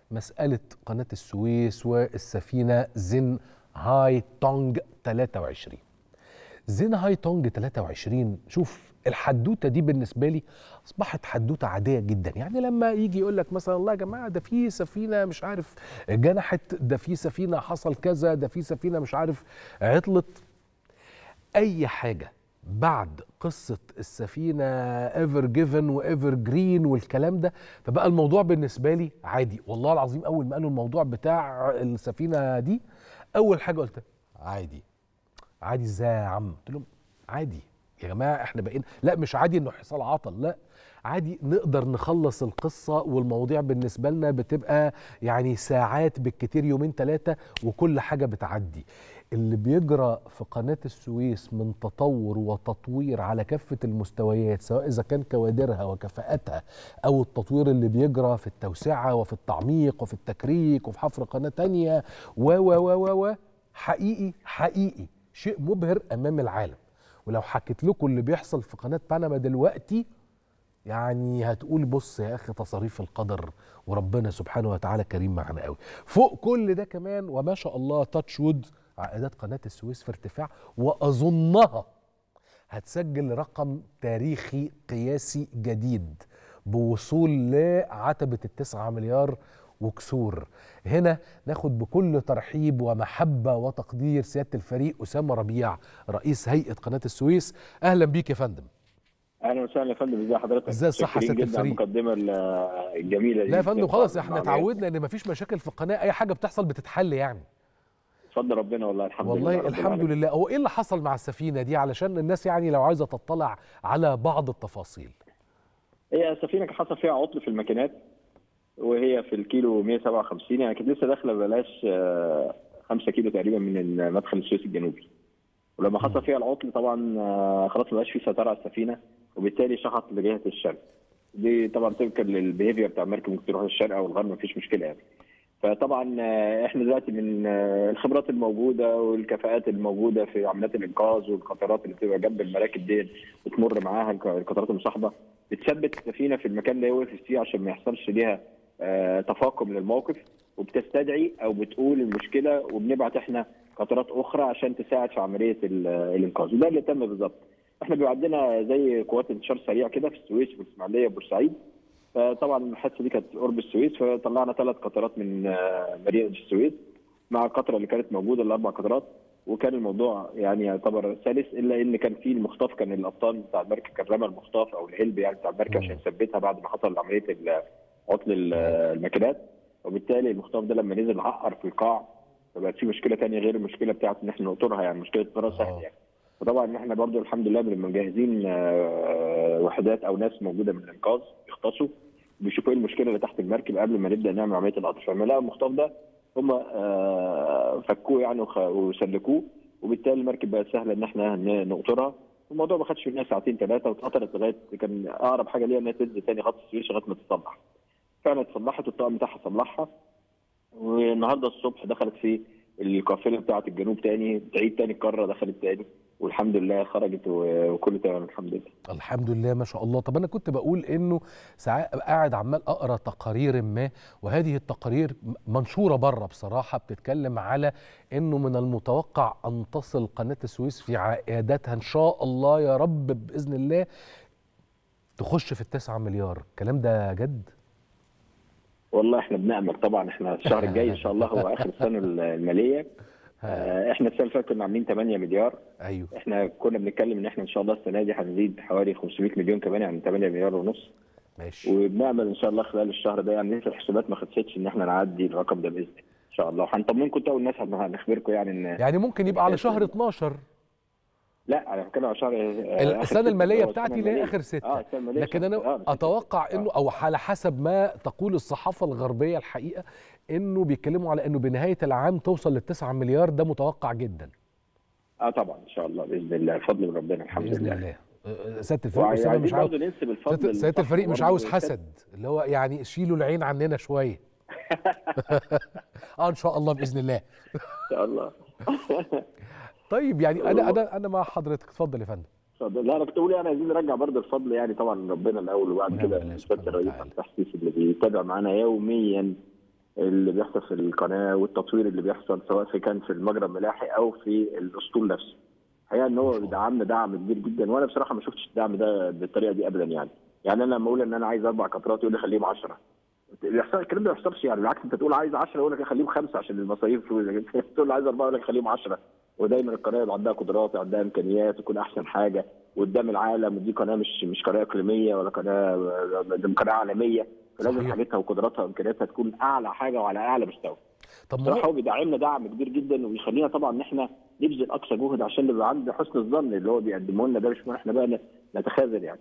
مساله قناه السويس والسفينه زين هاي تونج 23 زين هاي تونج 23 شوف الحدوته دي بالنسبه لي اصبحت حدوته عاديه جدا يعني لما يجي يقول لك مثلا الله يا جماعه ده في سفينه مش عارف جنحت ده في سفينه حصل كذا ده في سفينه مش عارف عطلت اي حاجه بعد قصه السفينه ايفر جيفن وايفر جرين والكلام ده فبقى الموضوع بالنسبه لي عادي والله العظيم اول ما قالوا الموضوع بتاع السفينه دي اول حاجه قلت عادي عادي ازاي يا عم قلت لهم عادي يا جماعه احنا بقينا لا مش عادي انه حصل عطل لا عادي نقدر نخلص القصه والمواضيع بالنسبه لنا بتبقى يعني ساعات بالكتير يومين ثلاثه وكل حاجه بتعدي اللي بيجرى في قناه السويس من تطور وتطوير على كافه المستويات سواء اذا كان كوادرها وكفاءتها او التطوير اللي بيجرى في التوسعه وفي التعميق وفي التكريك وفي حفر قناه تانية و و و و حقيقي حقيقي شيء مبهر امام العالم ولو حكيت لكم اللي بيحصل في قناه بنما دلوقتي يعني هتقول بص يا اخي تصاريف القدر وربنا سبحانه وتعالى كريم معنا قوي فوق كل ده كمان وما شاء الله تاتش وود عائدات قناه السويس في ارتفاع واظنها هتسجل رقم تاريخي قياسي جديد بوصول لعتبه التسعة مليار وكسور هنا ناخد بكل ترحيب ومحبة وتقدير سيادة الفريق أسامة ربيع رئيس هيئة قناة السويس أهلا بيك يا فندم اهلا وسهلا يا فندم ازي حضرتك ازاي الصحه شاكرين سياده جدا على الفريق المقدمه ال- الجميله دي لا يا فندم خلاص احنا معلومات. اتعودنا ان مفيش مشاكل في القناه اي حاجه بتحصل بتتحل يعني بفضل ربنا والله الحمد لله والله رب الحمد العالمين. لله هو ايه اللي حصل مع السفينه دي علشان الناس يعني لو عايزه تطلع على بعض التفاصيل هي السفينه كان حصل فيها عطل في الماكينات وهي في الكيلو 157 يعني كانت لسه داخله بلاش 5 كيلو تقريبا من مدخل السويس الجنوبي ولما حصل فيها العطل طبعا آه، خلاص ما بقاش في سيطره على السفينه وبالتالي شحط لجهه الشرق دي طبعا طبقا للبيهيفير بتاع المركب ممكن تروح للشرق او الغرب مفيش مشكله يعني فطبعا آه، احنا دلوقتي من آه، الخبرات الموجوده والكفاءات الموجوده في عمليات الانقاذ والقطارات اللي بتبقى جنب المراكب دي وتمر معاها الق- القطارات المصاحبه بتثبت السفينه في المكان اللي هي وقفت فيه عشان ما يحصلش ليها آه، تفاقم للموقف وبتستدعي او بتقول المشكله وبنبعت احنا قطارات اخرى عشان تساعد في عمليه ال- الانقاذ وده اللي تم بالظبط احنا بيبقى عندنا زي قوات انتشار سريع كده في السويس والاسماعيليه وبورسعيد فطبعا الحادثه دي كانت قرب السويس فطلعنا ثلاث قطارات من آه، مدينه السويس مع القطره اللي كانت موجوده الاربع قطارات وكان الموضوع يعني يعتبر سلس الا ان كان في المخطاف كان الابطال بتاع المركب كان رمى المخطاف او الهلب يعني بتاع المركب عشان يثبتها بعد ما حصل عمليه ال- عطل ال- الماكينات وبالتالي المخطاف ده لما نزل عقر في القاع فبقت في مشكله ثانيه غير المشكله بتاعت ان احنا نقطرها يعني مشكله طيران سهل يعني وطبعا احنا برضو الحمد لله بنبقى مجهزين آه، وحدات او ناس موجوده من الانقاذ يختصوا بيشوفوا ايه المشكله اللي تحت المركب قبل ما نبدا نعمل عمليه القطر فلما لقوا المخطاف ده هم آه، فكوه يعني وخ- وسلكوه وبالتالي المركب بقت سهله ان احنا ن- نقطرها الموضوع ما خدش منها ساعتين ثلاثه واتقطرت لغايه كان اقرب حاجه ليها انها تنزل تاني خط السويس لغايه ما تتصلح فعلا اتصلحت والطاقم بتاعها صلحها والنهارده الصبح دخلت في القافله بتاعه الجنوب تاني تعيد تاني القاره دخلت تاني والحمد لله خرجت و- وكله تمام الحمد لله الحمد لله ما شاء الله طب انا كنت بقول انه ساعات قاعد عمال اقرا تقارير ما وهذه التقارير منشوره بره بصراحه بتتكلم على انه من المتوقع ان تصل قناه السويس في عائداتها ان شاء الله يا رب باذن الله تخش في التسعة مليار الكلام ده جد والله احنا بنامل طبعا احنا الشهر الجاي ان شاء الله هو اخر السنه الماليه آه، احنا السنه اللي فاتت كنا عاملين 8 مليار ايوه احنا كنا بنتكلم ان احنا ان شاء الله السنه دي هنزيد حوالي 500 مليون كمان يعني 8 مليار ونص ماشي وبنامل ان شاء الله خلال الشهر ده يعني لسه الحسابات ما خلصتش ان احنا نعدي الرقم ده باذن الله ان شاء الله وهنطمنكم انتوا والناس هنخبركم يعني ان يعني ممكن يبقى على شهر 12 لا انا بتكلم على شهر آه، آخر السنه ستة، الماليه هو بتاعتي السنة اللي هي المالية. اخر ستة اه السنه الماليه لكن آه، انا بستة. اتوقع آه. انه او على حسب ما تقول الصحافه الغربيه الحقيقه انه بيتكلموا على انه بنهايه العام توصل للتسعة مليار ده متوقع جدا اه طبعا ان شاء الله باذن الله الفضل من ربنا الحمد باذن لله الله أه، سياده الفريق وعايزين اسامه مش عاوز برضه ننسب الفضل سياده سيادة للصح الفريق مش برضه عاوز والشد. حسد اللي هو يعني شيلوا العين عننا شويه اه ان شاء الله باذن الله ان شاء الله طيب يعني انا انا انا مع حضرتك اتفضل يا فندم اتفضل. لا انا كنت بقول يعني عايزين نرجع برضه الفضل يعني طبعا ربنا الاول وبعد ونعم كده بالله نسبة سبحانه الرئيس وتعالى. عبد التحسيس اللي بيتابع معانا يوميا اللي بيحصل في القناه والتطوير اللي بيحصل سواء في كان في المجرى الملاحي او في الاسطول نفسه. الحقيقه ان هو بيدعمنا دعم كبير جدا وانا بصراحه ما شفتش الدعم ده بالطريقه دي ابدا يعني. يعني انا لما اقول ان انا عايز اربع قطرات يقول لي خليهم 10 بيحصل الكلام ده ما بيحصلش يعني بالعكس انت تقول عايز 10 يقول لك خليهم خمسه عشان المصاريف تقول عايز اربعه يقول لك خليهم 10 ودايما القناه يبقى عندها قدرات عندها امكانيات تكون احسن حاجه قدام العالم ودي قناه مش مش قناه اقليميه ولا قناه دي قناه عالميه فلازم صحيح. حاجتها وقدراتها وامكانياتها تكون اعلى حاجه وعلى اعلى مستوى. طب ما بصراحه هو هو بيدعمنا دعم كبير جدا وبيخلينا طبعا ان احنا نبذل اقصى جهد عشان نبقى عند حسن الظن اللي هو بيقدمه لنا ده مش احنا بقى نتخاذل يعني.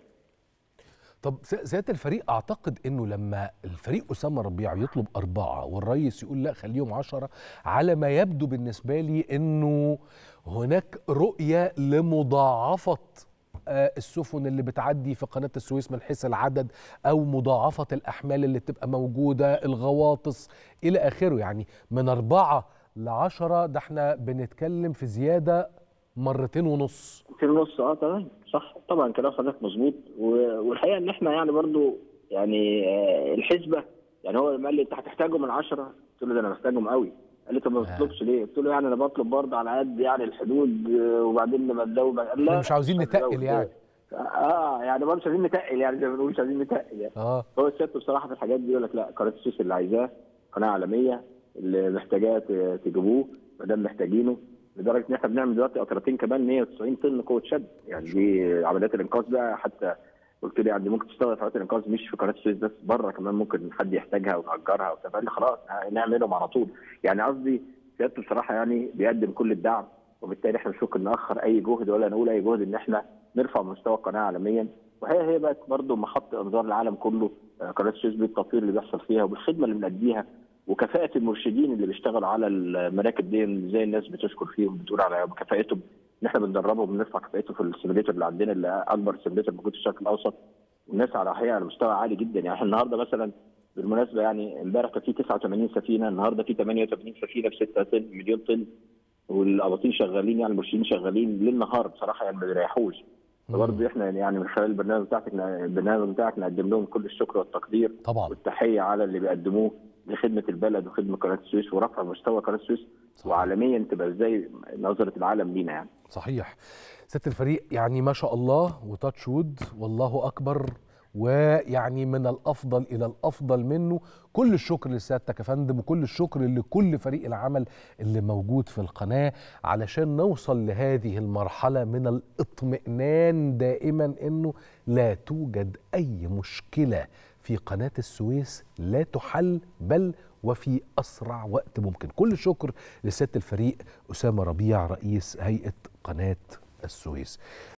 طب س- سياده الفريق اعتقد انه لما الفريق اسامه ربيع يطلب اربعه والرئيس يقول لا خليهم عشرة على ما يبدو بالنسبه لي انه هناك رؤيه لمضاعفه آه، السفن اللي بتعدي في قناه السويس من حيث العدد او مضاعفه الاحمال اللي تبقى موجوده الغواطس الى اخره يعني من اربعه لعشرة ده احنا بنتكلم في زياده مرتين ونص في النص اه تمام صح طبعا كلام حضرتك مظبوط و- والحقيقه ان احنا يعني برضو يعني آه، الحسبه يعني هو لما قال لي انت هتحتاجهم من 10 قلت له ده انا محتاجهم قوي قال لي طب ما آه. بتطلبش ليه؟ قلت له يعني انا بطلب برضه على قد يعني الحدود آه، وبعدين لما تزود قال لا إحنا مش عاوزين هتزود. نتقل يعني. اه يعني برضه مش عايزين نتقل يعني زي ما بنقول مش عايزين نتقل يعني اه هو سيادته بصراحه في الحاجات دي يقول لك لا قناه السويس اللي عايزاه قناه عالميه اللي محتاجاه ت- تجيبوه ما دام محتاجينه لدرجه ان احنا بنعمل دلوقتي قطرتين كمان 190 طن قوه شد يعني دي عمليات الانقاذ ده حتى قلت له يعني ممكن تشتغل في عمليات الانقاذ مش في قناه السويس بس بره كمان ممكن حد يحتاجها ونأجرها وبتاع فقال لي خلاص نعملهم على طول يعني قصدي سيادته بصراحه يعني بيقدم كل الدعم وبالتالي احنا مش ممكن ناخر اي جهد ولا نقول اي جهد ان احنا نرفع مستوى القناه عالميا وهي هي بقت برضه محط انظار العالم كله آه، قناه السويس بالتطوير اللي بيحصل فيها وبالخدمه اللي بنأديها وكفاءه المرشدين اللي بيشتغلوا على المراكب دي زي الناس بتشكر فيهم بتقول على كفاءتهم ان احنا بندربهم وبنرفع كفاءتهم في السيميليتر اللي عندنا اللي اكبر سيميليتر موجود في الشرق الاوسط والناس على حقيقه على مستوى عالي جدا يعني احنا النهارده مثلا بالمناسبه يعني امبارح كان في 89 سفينه النهارده في 88 سفينه ب 6 طن مليون طن والاباطين شغالين يعني المرشدين شغالين ليل نهار بصراحه يعني ما بيريحوش فبرضه احنا يعني من خلال البرنامج بتاعتك البرنامج بتاعك نقدم لهم كل الشكر والتقدير طبعا والتحيه على اللي بيقدموه لخدمه البلد وخدمه قناه السويس ورفع مستوى قناه السويس وعالميا تبقى ازاي نظره العالم لينا يعني صحيح ست الفريق يعني ما شاء الله وتاتش وود والله اكبر ويعني من الافضل الى الافضل منه كل الشكر لسيادتك يا فندم وكل الشكر لكل فريق العمل اللي موجود في القناه علشان نوصل لهذه المرحله من الاطمئنان دائما انه لا توجد اي مشكله في قناه السويس لا تحل بل وفي اسرع وقت ممكن كل الشكر لسياده الفريق اسامه ربيع رئيس هيئه قناه السويس